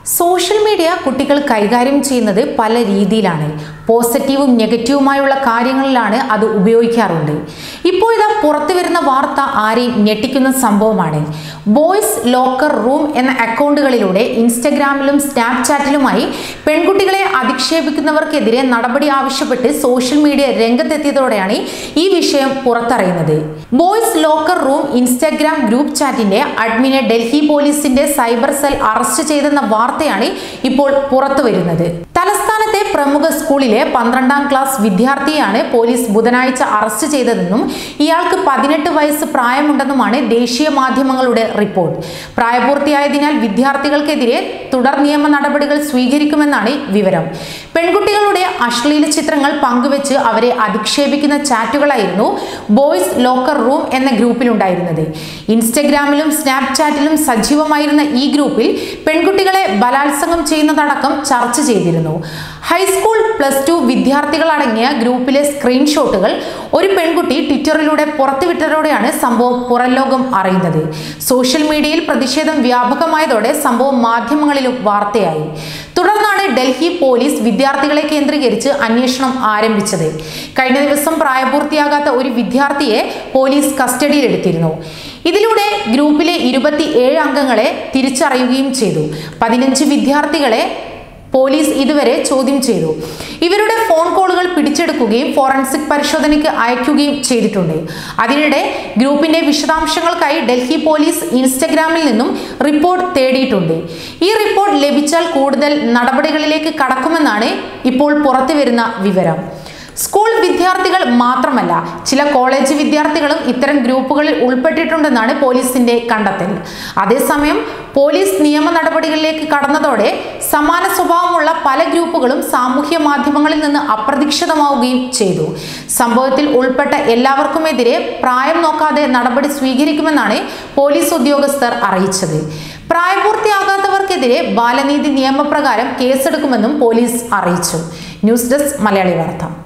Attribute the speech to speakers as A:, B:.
A: social media കുട്ടികൾ കൈകാര്യം ചെയ്യുന്നത് പല രീതിയിലാണ് പോസിറ്റീവും നെഗറ്റീവുമായുള്ള കാര്യങ്ങളിലാണ് അത് ഉപയോഗിക്കാറുണ്ട് ഇപ്പോൾ ഇതാ പുറത്തു വരുന്ന വാർത്ത ആരെയും ഞെട്ടിക്കുന്ന സംഭവമാണ് ബോയ്സ് ലോക്കർ റൂം എന്ന അക്കൗണ്ടുകളിലൂടെ ഇൻസ്റ്റഗ്രാമിലും സ്നാപ്ചാറ്റിലുമായി പെൺകുട്ടികളെ അധിക്ഷേപിക്കുന്നവർക്കെതിരെ നടപടി ആവശ്യപ്പെട്ട് സോഷ്യൽ മീഡിയ രംഗത്തെത്തിയതോടെയാണ് ഈ വിഷയം പുറത്തറിയുന്നത് boys locker room Instagram group ചാറ്റിന്റെ അഡ്മിനെ ഡൽഹി പോലീസിന്റെ സൈബർ സെൽ അറസ്റ്റ് ചെയ്തെന്ന വാർത്തയാണ് ഇപ്പോൾ പുറത്തു വരുന്നത് തലസ്ഥാനത്തെ പ്രമുഖ സ്കൂളിലെ പന്ത്രണ്ടാം ക്ലാസ് വിദ്യാർത്ഥിയെയാണ് പോലീസ് ബുധനാഴ്ച അറസ്റ്റ് ചെയ്തതെന്നും ഇയാൾക്ക് പതിനെട്ട് വയസ്സ് പ്രായമുണ്ടെന്നുമാണ് ദേശീയ മാധ്യമങ്ങളുടെ റിപ്പോർട്ട് പ്രായപൂർത്തിയായതിനാൽ വിദ്യാർത്ഥികൾക്കെതിരെ തുടർ നിയമ നടപടികൾ സ്വീകരിക്കുമെന്നാണ് വിവരം പെൺകുട്ടികളുടെ അശ്ലീല ചിത്രങ്ങൾ പങ്കുവെച്ച് അവരെ അധിക്ഷേപിക്കുന്ന ചാറ്റുകളായിരുന്നു ബോയ്സ് ലോക്കർ റൂം എന്ന ഗ്രൂപ്പിലുണ്ടായിരുന്നത് ഇൻസ്റ്റഗ്രാമിലും സ്നാപ്ചാറ്റിലും സജീവമായിരുന്ന ഈ ഗ്രൂപ്പിൽ പെൺകുട്ടികളെ ബലാത്സംഗം ചെയ്യുന്നതടക്കം ചർച്ച ചെയ്തിരുന്നു ഹൈസ്കൂൾ പ്ലസ് ടു വിദ്യാർത്ഥികളടങ്ങിയ ഗ്രൂപ്പിലെ സ്ക്രീൻഷോട്ടുകൾ ഒരു പെൺകുട്ടി ട്വിറ്ററിലൂടെ പുറത്തുവിട്ടതോടെയാണ് സംഭവം പുറം ലോകം അറിയുന്നത് സോഷ്യൽ മീഡിയയിൽ പ്രതിഷേധം വ്യാപകമായതോടെ സംഭവം മാധ്യമങ്ങളിലും വാർത്തയായി തുടർന്നാണ് ഡൽഹി പോലീസ് വിദ്യാർത്ഥികളെ കേന്ദ്രീകരിച്ച് അന്വേഷണം ആരംഭിച്ചത് കഴിഞ്ഞ ദിവസം പ്രായപൂർത്തിയാകാത്ത ഒരു വിദ്യാർത്ഥിയെ പോലീസ് കസ്റ്റഡിയിലെടുത്തിരുന്നു ഇതിലൂടെ ഗ്രൂപ്പിലെ ഇരുപത്തി ഏഴ് അംഗങ്ങളെ തിരിച്ചറിയുകയും ചെയ്തു പതിനഞ്ച് വിദ്യാർത്ഥികളെ പോലീസ് ഇതുവരെ ചോദ്യം ചെയ്തു ഇവരുടെ ഫോൺ കോളുകൾ പിടിച്ചെടുക്കുകയും ഫോറൻസിക് പരിശോധനയ്ക്ക് അയക്കുകയും ചെയ്തിട്ടുണ്ട് അതിനിടെ ഗ്രൂപ്പിന്റെ വിശദാംശങ്ങൾക്കായി ഡൽഹി പോലീസ് ഇൻസ്റ്റഗ്രാമിൽ നിന്നും റിപ്പോർട്ട് തേടിയിട്ടുണ്ട് ഈ റിപ്പോർട്ട് ലഭിച്ചാൽ കൂടുതൽ നടപടികളിലേക്ക് കടക്കുമെന്നാണ് ഇപ്പോൾ പുറത്തുവരുന്ന വിവരം സ്കൂൾ വിദ്യാർത്ഥികൾ മാത്രമല്ല ചില കോളേജ് വിദ്യാർത്ഥികളും ഇത്തരം ഗ്രൂപ്പുകളിൽ ഉൾപ്പെട്ടിട്ടുണ്ടെന്നാണ് പോലീസിന്റെ കണ്ടെത്തൽ അതേസമയം പോലീസ് നിയമ നടപടികളിലേക്ക് കടന്നതോടെ സമാന സ്വഭാവമുള്ള പല ഗ്രൂപ്പുകളും സാമൂഹ്യ മാധ്യമങ്ങളിൽ നിന്ന് അപ്രതീക്ഷിതമാവുകയും ചെയ്തു സംഭവത്തിൽ ഉൾപ്പെട്ട എല്ലാവർക്കുമെതിരെ പ്രായം നോക്കാതെ നടപടി സ്വീകരിക്കുമെന്നാണ് പോലീസ് ഉദ്യോഗസ്ഥർ അറിയിച്ചത് പ്രായപൂർത്തിയാകാത്തവർക്കെതിരെ ബാലനീതി നിയമപ്രകാരം കേസെടുക്കുമെന്നും പോലീസ് അറിയിച്ചു ന്യൂസ് ഡെസ്ക് മലയാളി വാർത്ത